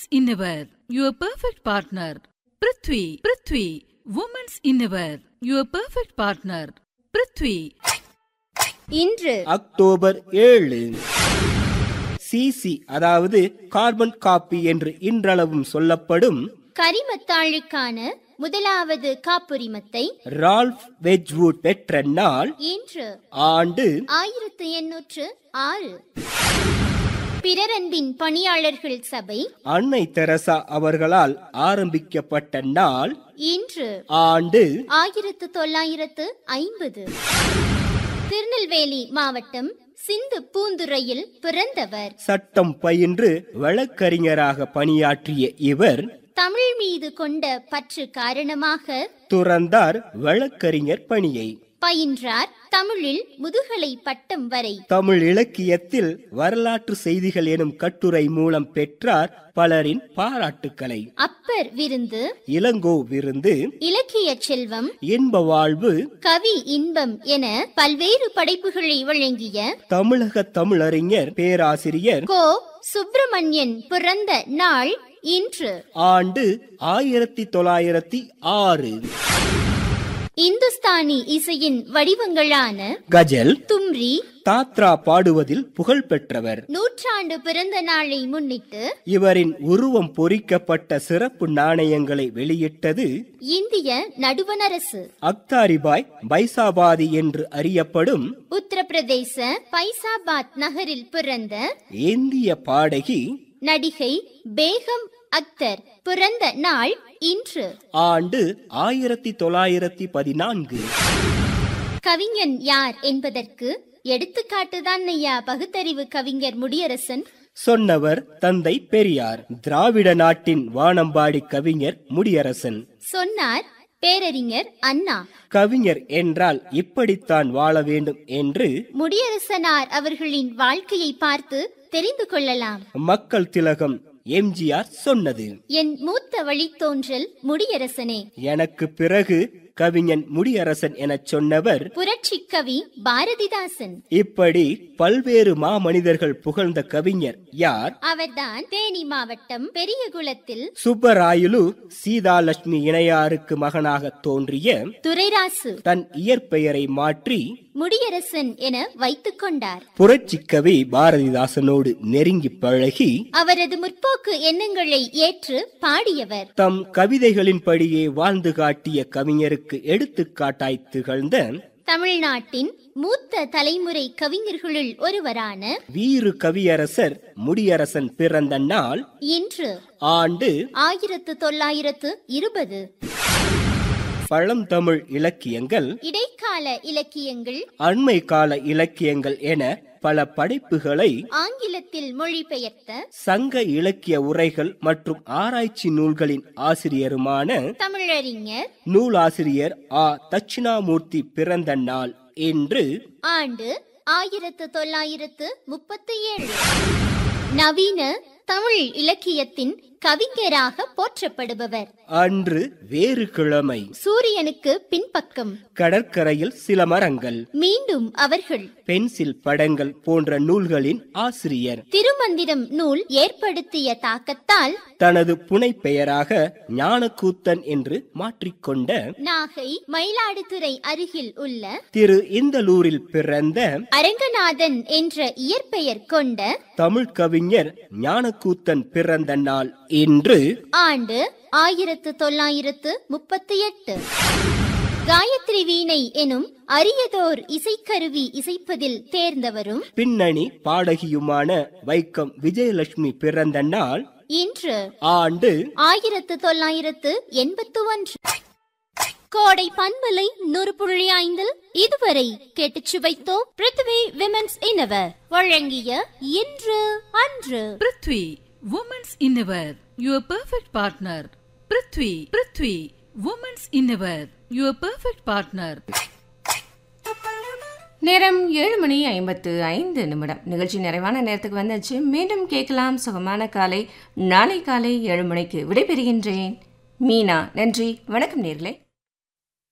Innerwear, your perfect partner. Prithvi, Prithvi, Women's Innerwear, your perfect partner. Prithvi. இன்று October ஏழு CC அதாவது carbon copy என்று இன்றளவும் சொல்லப்படும் கரிமத்தாளுக்கான முதலாவது காப்புரிமத்தை ரால்ஃப் வெஜ்வுட் பெற்ற நாள் இன்று ஆண்டு ஆயிரத்து எண்ணூற்று ஆறு பிறரன்பின் பணியாளர்கள் சபை அன்னை தெரசா அவர்களால் ஆரம்பிக்கப்பட்ட நாள் இன்று ஆண்டு ஆயிரத்து தொள்ளாயிரத்து ஐம்பது திருநெல்வேலி மாவட்டம் சிந்து பூந்துறையில் பிறந்தவர் சட்டம் பயின்று வழக்கறிஞராக பணியாற்றிய இவர் தமிழ் மீது கொண்ட பற்று காரணமாக துறந்தார் வழக்கறிஞர் பணியை பயின்றார் தமிழில் முதுகலை பட்டம் வரை தமிழ் இலக்கியத்தில் வரலாற்று செய்திகள் எனும் கட்டுரை மூலம் பெற்றார் பலரின் பாராட்டுக்களை அப்பர் விருந்து இளங்கோ விருந்து இலக்கிய செல்வம் இன்ப வாழ்வு கவி இன்பம் என பல்வேறு படைப்புகளை வழங்கிய தமிழக தமிழறிஞர் பேராசிரியர் கோ சுப்பிரமணியன் பிறந்த நாள் இன்று ஆண்டு ஆயிரத்தி தொள்ளாயிரத்தி ஆறு இந்துஸ்தானி இசையின் வடிவங்களான கஜல் தும்ரி தாத்ரா பாடுவதில் புகழ் பெற்றவர் நூற்றாண்டு பிறந்த நாளை முன்னிட்டு இவரின் உருவம் பொறிக்கப்பட்ட சிறப்பு நாணயங்களை வெளியிட்டது இந்திய நடுவணரசு அக்தாரிபாய் பைசாபாதி என்று அறியப்படும் உத்தரப்பிரதேச பைசாபாத் நகரில் பிறந்த இந்திய பாடகி நடிகை பேகம் அக்தர் பிறந்த நாள் இன்று ஆண்டு ஆயிரத்தி தொள்ளாயிரத்தி பதினான்கு கவிஞன் யார் என்பதற்கு எடுத்துக்காட்டுதான் ஐயா பகுத்தறிவு கவிஞர் முடியரசன் சொன்னவர் தந்தை பெரியார் திராவிட நாட்டின் வானம்பாடி கவிஞர் முடியரசன் சொன்னார் பேரறிஞர் அண்ணா கவிஞர் என்றால் இப்படித்தான் வாழ வேண்டும் என்று முடியரசனார் அவர்களின் வாழ்க்கையை பார்த்து தெரிந்து கொள்ளலாம் மக்கள் திலகம் எம்ஜிஆர் சொன்னது என் மூத்த வழித்தோன்றல் முடியரசனே எனக்கு பிறகு கவிஞன் முடியரசன் எனச் சொன்னவர் புரட்சி கவி பாரதிதாசன் இப்படி பல்வேறு மாமனிதர்கள் புகழ்ந்த கவிஞர் யார் அவர்தான் தேனி மாவட்டம் பெரியகுளத்தில் சுப்பராயலு சீதாலட்சுமி இணையாருக்கு மகனாக தோன்றிய துரைராசு தன் இயற்பெயரை மாற்றி முடியரசன் என வைத்துக் கொண்டார் புரட்சிக் கவி பாரதிதாசனோடு நெருங்கி பழகி அவரது முற்போக்கு எண்ணங்களை ஏற்று பாடியவர் தம் கவிதைகளின்படியே வாழ்ந்து காட்டிய கவிஞருக்கு எடுத்துக்காட்டாய் திகழ்ந்த தமிழ்நாட்டின் மூத்த தலைமுறை கவிஞர்களுள் ஒருவரான வீறு கவியரசர் முடியரசன் பிறந்த நாள் இன்று ஆண்டு ஆயிரத்து தொள்ளாயிரத்து இருபது பழந்தமிழ் இலக்கியங்கள் இடைக்கால இலக்கியங்கள் அண்மை கால இலக்கியங்கள் என பல படைப்புகளை ஆங்கிலத்தில் மொழிபெயர்த்த சங்க இலக்கிய உரைகள் மற்றும் ஆராய்ச்சி நூல்களின் ஆசிரியருமான தமிழறிஞர் நூலாசிரியர் ஆ தட்சிணாமூர்த்தி பிறந்த நாள் என்று ஆண்டு ஆயிரத்து தொள்ளாயிரத்து முப்பத்தி ஏழு நவீன தமிழ் இலக்கியத்தின் கவிஞராக போற்றப்படுபவர் அன்று வேறு கிழமை சூரியனுக்கு பின்பக்கம் கடற்கரையில் சில மரங்கள் மீண்டும் அவர்கள் பென்சில் படங்கள் போன்ற நூல்களின் ஆசிரியர் திருமந்திரம் நூல் ஏற்படுத்திய தாக்கத்தால் தனது புனைப்பெயராக ஞானக்கூத்தன் என்று மாற்றிக்கொண்ட நாகை மயிலாடுதுறை அருகில் உள்ள திரு இந்தலூரில் பிறந்த அரங்கநாதன் என்ற இயற்பெயர் கொண்ட தமிழ் கவிஞர் ஞானக்கூத்தன் பிறந்த நாள் இன்று ஆண்டு ஆயிரத்து தொள்ளாயிரத்து முப்பத்தி எட்டு காயத்ரி வீணை எனும் அரியதோர் இசைக்கருவி இசைப்பதில் தேர்ந்தவரும் பின்னணி பாடகியுமான வைக்கம் விஜயலட்சுமி பிறந்த நாள் இன்று ஆண்டு ஆயிரத்து தொள்ளாயிரத்து எண்பத்து ஒன்று கோடை பண்பலை நூறு புள்ளி ஐந்தில் இதுவரை கேட்டுச் சுவைத்தோம் பிருத்வி விமென்ஸ் இனவர் வழங்கிய இன்று அன்று Prithvi, Women's Innerwear, your perfect partner. Prithvi, Prithvi, Women's Innerwear, your perfect partner. நேரம் ஏழு மணி ஐம்பத்து ஐந்து நிமிடம் நிகழ்ச்சி நிறைவான நேரத்துக்கு வந்தாச்சு மீண்டும் கேட்கலாம் சுகமான காலை நாளை காலை ஏழு மணிக்கு விடைபெறுகின்றேன் மீனா நன்றி வணக்கம் நேர்களே